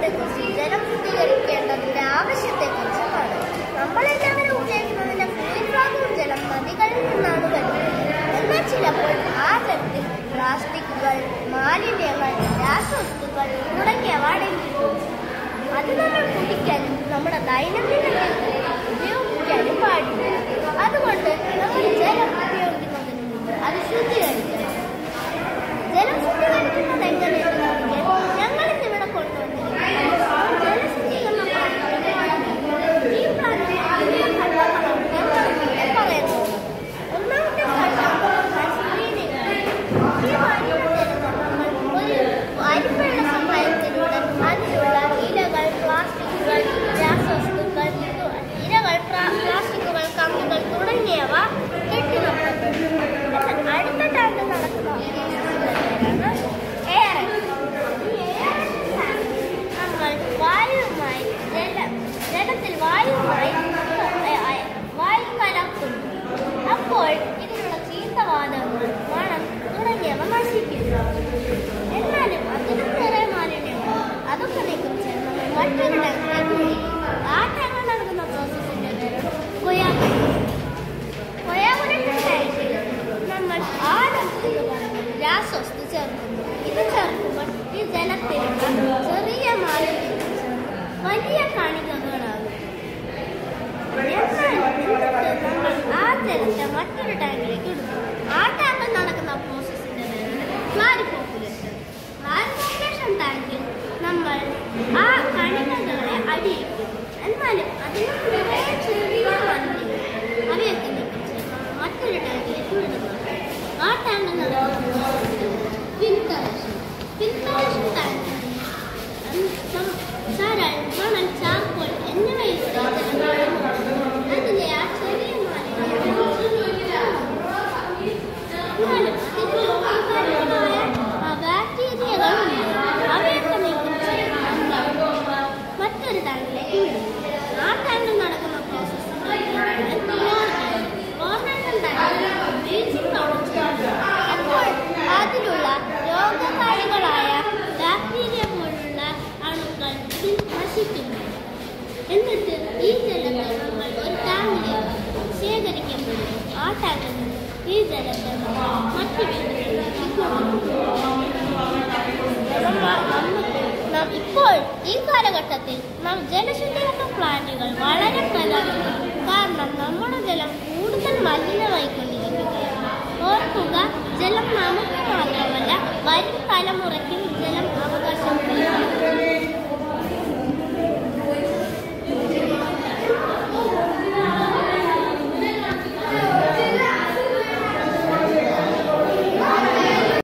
കുറിച്ച് ജലം ശുദ്ധീകരിക്കേണ്ടതിന്റെ ആവശ്യത്തെക്കുറിച്ചുമാണ് നമ്മളെല്ലാവരും ഉപയോഗിക്കുന്നതിന്റെ ഭൂരിഭാഗവും ജലം നദികളിൽ നിന്നാണ് വരുന്നത് എന്നാൽ ചിലപ്പോൾ ആ ജലത്തിൽ പ്ലാസ്റ്റിക്കുകൾ മാലിന്യങ്ങൾ രാസവസ്തുക്കൾ തുടങ്ങിയവ അടങ്ങിയിരിക്കുന്നു അത് നമ്മൾ കുടിക്കാനും നമ്മുടെ ദൈനംദിന ജീവിതത്തിൽ ഉപയോഗിക്കാനും പാടില്ല അതുകൊണ്ട് നമ്മൾ ജലം ഉപയോഗിക്കുന്നതിന് മുമ്പ് അത് ശുദ്ധീകരിക്കണം ജലം ശുദ്ധീകരിക്കുന്നത് എങ്ങനെയെന്ന് നോക്കിയാൽ ഞങ്ങൾ ഇന്നിവിടെ കൊണ്ടുവന്നിരിക്കുന്നത് ജലശുദ്ധീകരണ പ്ലാന്റ് ഈ പ്ലാന്റ് വലിയ ഘട്ടങ്ങളാണ് ഞങ്ങൾ ഇവിടെ പറയാൻ പോകുന്നത് ഒന്നാമത്തെ ഘട്ടം screening ആണ്. ഈ മലിനജലത്തെ നമ്മൾ ഒരു അരിപ്പയുടെ സഹായത്തിലൂടെ അതിലുള്ള ഇലകൾ പ്ലാസ്റ്റിക്കുകൾ രാസവസ്തുക്കൾ ഇലകൾ പ്ലാ- പ്ലാസ്റ്റിക്കുകൾ കമ്പികൾ തുടങ്ങിയവ കെട്ടി നിർത്തുന്നു എന്നാൽ അടുത്ത ടാങ്ക് നടക്കുന്ന പേരാണ് എയർ നമ്മൾ വായുവുമായി ജല ജലത്തിൽ വായുവുമായി ഏ, ഏ, വായു കലർത്തുന്നു അപ്പോൾ ഇതിനുള്ള ചീത്തവാദങ്ങൾ മണം തുടങ്ങിയവ നശിക്കുന്നു എന്നാലും അതിലും വേറെ മാലിന്യങ്ങൾ അതൊക്കെ നീക്കം ചെയ്ത് നമ്മൾ മറ്റൊരു ടാങ്കിലേക്ക് നീക്കി. ആ ടാങ്കിൽ നടക്കുന്ന പ്രോസസ്സിന്റെ പേരാണ് കൊയാകുലം കൊയാകുലത്തിന്റെ ടാങ്കിൽ നമ്മൾ ആഴം എന്ന് പറയുന്നത് രാസവസ്തു ചേർക്കുന്നു ഇത് ചേർക്കുമ്പോൾ ഈ ജലത്തിലുള്ള ചെറിയ മാലിന്യങ്ങൾ ചേർന്ന് വലിയ കണികകളാകും എന്നാൽ എന്നിട്ട് നമ്മൾ ആ ജലത്തെ മറ്റൊരു ടാങ്കിലേക്ക് ഇടുന്നു ആ ടാങ്കിൽ നടക്കുന്ന പ്രോസസ്സിന്റെ പേരാണ് ക്ലാരിഫോക്കുലേഷൻ ക്ലാരിഫോക്കുലേഷൻ ടാങ്കിൽ നമ്മൾ ആ കണികകളെ അടിയിക്കുന്നു എന്നാലും അതിന് കുറേ ചെറിയ മാലിന്യങ്ങൾ അവയൊക്കെ നീക്കം ചെയ്ത് നമ്മൾ മറ്റൊരു ടാങ്കിലേക്ക് വിടുന്നു ആ ടാങ്കിൽ നടക്കുന്ന ഫിൽട്ടറേഷൻ ഫിൽട്ടറേഷൻ ടാങ്കിൽ ചരൽ മണൽ ചാർക്കോൾ എന്നിവയിലൂടെ അതിലെ ആ ചെറിയ ബാക്ടീരിയകളുണ്ട് അവയൊക്കെ നീക്കം ചെയ്ത് നമ്മൾ മറ്റൊരു ടാങ്കിലേക്ക് വിടും ആ ടാങ്കിൽ നടക്കുന്ന പ്രോസസ്സ് ബ്ലീച്ചിങ് പൗഡർ ചേർക്കും അപ്പോൾ അതിലുള്ള രോഗകാരികളായ ബാക്ടീരിയ പോലുള്ള അണുക്കൾ ഇതിൽ നശിക്കുന്നു എന്നിട്ട് ഈ ജലത്തെ നമ്മൾ ഒരു ടാങ്കിലേക്ക് ശേഖരിക്കപ്പെടുന്നു ആ ടാങ്കിൽ നിന്ന് ഈ ജലത്തെ നമ്മൾ മറ്റു വീടുകളിലേക്ക് കൊടുക്കുന്നു നമ്മ- നമുക്ക് നാം ഇപ്പോൾ ഈ കാലഘട്ടത്തിൽ നാം ജലശുദ്ധീകരണ പ്ലാന്റുകൾ വളരെ പ്രധാനമാണ് കാരണം നമ്മുടെ ജലം കൂടുതൽ മലിനമായിക്കൊണ്ടിരിക്കുകയാണ് ഓർക്കുക ജലം നമുക്ക് മാത്രമല്ല വരും തലമുറയ്ക്കും